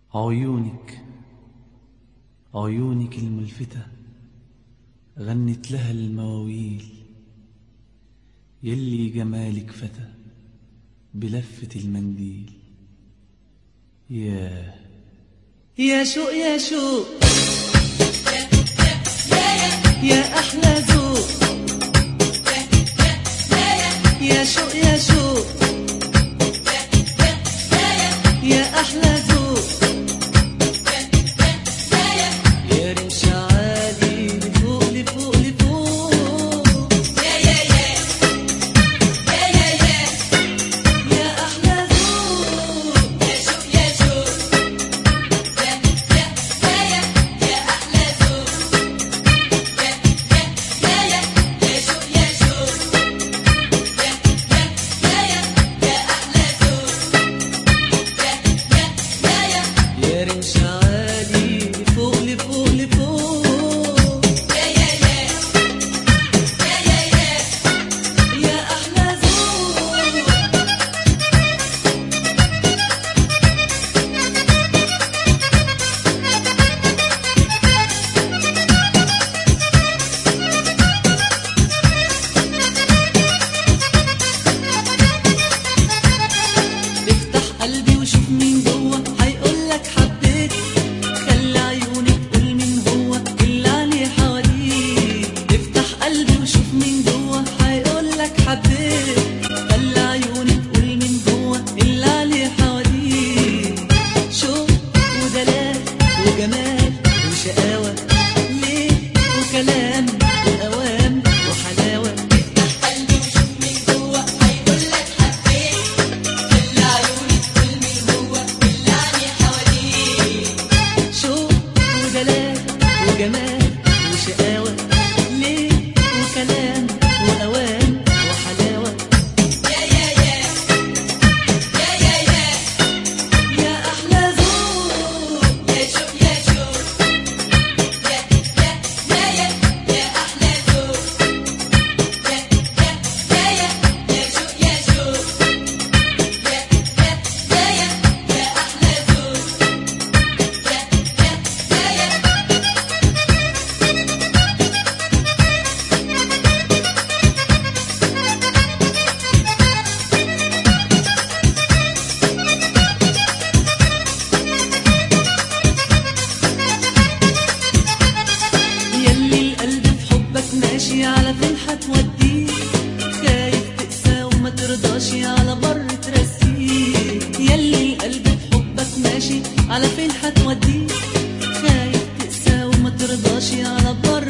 عيونك عيونك الملفتة غنت لها المواويل يلي جمالك فتى بلفة المنديل ياه يا شوق يا شوق يا أحلى ذوق يا شوق يا شوق يا أحلى ذوق يا رمش عالي لفوق لفوق لفوق يا أحلى ذوق يا رمش عالي لفوق لفوق لفوق يا أحلى ذوق افتح قلبي وشوف مين جوه هيقولك حبيت خلي عيونك تقول مين هو اللي عليه حواليك افتح قلبي وشوف مين جوه هيقولك حبيت خلي عيونك تقول مين جوه اللي عليه حواليك شوق ودلال وجمال وشقاوة ليه وكلام وأوام وحلاوة شوق ودلال وجمال وشقاوة ليه وكلام وأوان وحلاوة يا أحلى ذوق يلي القلب في حبك ماشي على فين هتوديه خايف تقسى وما ترضاش على بر ترسيه يلي القلب في حبك ماشي على فين هتوديه خايف تقسى وما ترضاش على بر